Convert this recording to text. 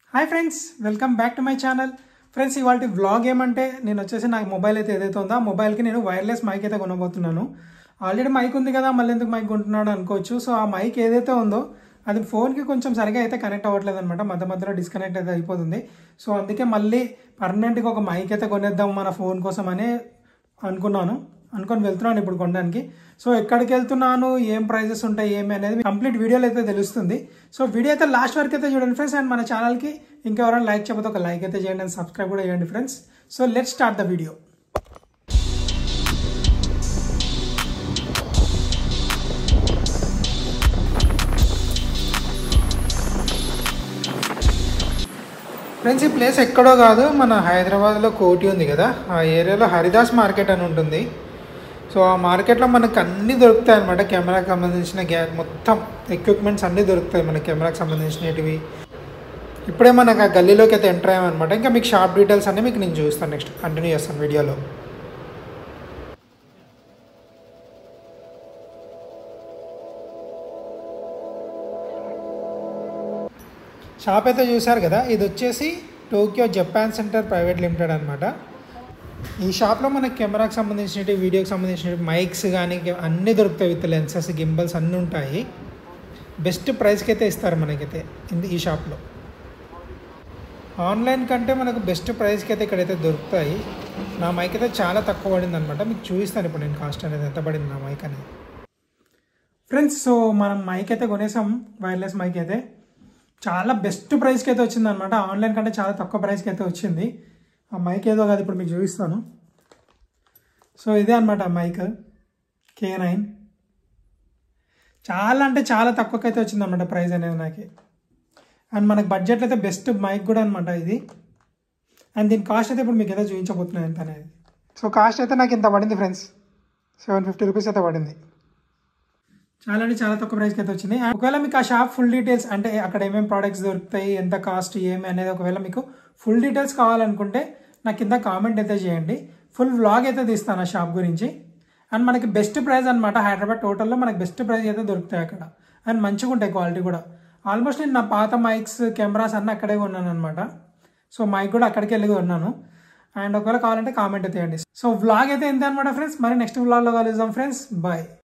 hi friends welcome back to my channel friends ఇవాళ vlog ఏమంటే నేను వచ్చేసి నాకు మొబైల్ అయితే ఏదైతే ఉందో ఆ మొబైల్కి నేను వైర్లెస్ మైక్ అయితే కొనబోతున్నాను ఆల్రెడీ మైక్ ఉంది కదా మళ్ళీ ఎందుకు మైక్ కొంటున్నాడు అనుకోవచ్చు సో ఆ మైక్ ఏదైతే ఉందో అది ఫోన్కి కొంచెం సరిగా అయితే కనెక్ట్ అవ్వట్లేదు అనమాట మధ్య మధ్యలో డిస్కనెక్ట్ అయితే అయిపోతుంది సో అందుకే మళ్ళీ పర్మనెంట్గా ఒక మైక్ అయితే కొనేద్దాం మన ఫోన్ కోసం అని అనుకున్నాను అనుకొని వెళ్తున్నాను ఇప్పుడు కొనడానికి సో ఎక్కడికి వెళ్తున్నాను ఏం ప్రైజెస్ ఉంటాయి ఏమి అనేది కంప్లీట్ వీడియోలో అయితే తెలుస్తుంది సో వీడియో అయితే లాస్ట్ వరకు అయితే చూడండి ఫ్రెండ్స్ అండ్ మన ఛానల్కి ఇంకెవరైనా లైక్ చెప్పితే ఒక లైక్ అయితే చేయండి అండ్ సబ్స్క్రైబ్ కూడా చేయండి friends so let start the video friends ఈ ప్లేస్ ఎక్కడో కాదు మన హైదరాబాద్లో కోటి ఉంది కదా ఆ ఏరియాలో హరిదాస్ మార్కెట్ అని ఉంటుంది సో ఆ మార్కెట్లో మనకు అన్నీ దొరుకుతాయి అనమాట కెమెరాకి సంబంధించిన గ్యా మొత్తం ఎక్విప్మెంట్స్ అన్నీ దొరుకుతాయి మన కెమెరాకి సంబంధించినవి ఇప్పుడే మనకు ఆ గల్లీలోకి అయితే ఎంటర్ అయ్యామన్నమాట ఇంకా మీకు షాప్ డీటెయిల్స్ అన్నీ మీకు నేను చూస్తాను నెక్స్ట్ కంటిన్యూ చేస్తాను వీడియోలో షాప్ అయితే చూసారు కదా ఇది వచ్చేసి Tokyo Japan centre private limited అనమాట ఈ షాప్లో మనకి కెమెరాకి సంబంధించినవి వీడియోకి సంబంధించినవి మైక్స్ కానీ అన్నీ దొరుకుతాయి విత్ లెన్సెస్ గింబల్స్ అన్నీ ఉంటాయి బెస్ట్ ప్రైస్కి అయితే ఇస్తారు మనకైతే ఇంది ఈ షాప్లో ఆన్లైన్ కంటే మనకు బెస్ట్ ప్రైస్కి అయితే ఇక్కడైతే దొరుకుతాయి నా మైక్ అయితే చాలా తక్కువ పడింది అనమాట మీకు చూపిస్తాను ఇప్పుడు నేను కాస్ట్ అనేది ఎంత పడింది నా మైక్ అనేది ఫ్రెండ్స్ సో మనం మైక్ అయితే కొనేసాం వైర్లెస్ మైక్ అయితే చాలా బెస్ట్ ప్రైస్కి అయితే వచ్చింది అనమాట ఆన్లైన్ కంటే చాలా తక్కువ ప్రైస్కి అయితే వచ్చింది ఆ మైక్ ఏదో కాదు ఇప్పుడు మీకు చూపిస్తాను సో ఇదే అనమాట ఆ మైక్ కే నైన్ చాలా అంటే చాలా తక్కువకి అయితే వచ్చింది అనమాట ప్రైస్ అనేది నాకు అండ్ మనకు బడ్జెట్లో అయితే బెస్ట్ మైక్ కూడా అనమాట ఇది అండ్ దీని కాస్ట్ అయితే ఇప్పుడు మీకు ఏదో చూపించబోతున్నాను ఎంత అనేది సో కాస్ట్ అయితే నాకు ఇంత పడింది ఫ్రెండ్స్ సెవెన్ ఫిఫ్టీ రూపీస్ అయితే పడింది చాలా అంటే చాలా తక్కువ ప్రైస్కి అయితే వచ్చింది అండ్ ఒకవేళ మీకు ఆ షాప్ ఫుల్ డీటెయిల్స్ అంటే అక్కడ ఏమేమి ప్రోడక్ట్స్ దొరుకుతాయి ఎంత కాస్ట్ ఏమి అనేది ఒకవేళ మీకు ఫుల్ డీటెయిల్స్ కావాలనుకుంటే నాకు కింద కామెంట్ అయితే చేయండి ఫుల్ వ్లాగ్ అయితే తీస్తాను ఆ షాప్ గురించి అండ్ మనకి బెస్ట్ ప్రైస్ అనమాట హైదరాబాద్ టోటల్లో మనకి బెస్ట్ ప్రైస్ అయితే దొరుకుతాయి అక్కడ అండ్ మంచిగా ఉంటాయి క్వాలిటీ కూడా ఆల్మోస్ట్ నేను నా పాత మైక్స్ కెమెరాస్ అన్నీ అక్కడే కొన్నాను అనమాట సో మైక్ కూడా అక్కడికి వెళ్ళి కొన్నాను అండ్ ఒకవేళ కావాలంటే కామెంట్ అయితే చేయండి సో వ్లాగ్ అయితే ఎంత అనమాట ఫ్రెండ్స్ మరి నెక్స్ట్ వ్లాగ్లో కలుద్దాం ఫ్రెండ్స్ బాయ్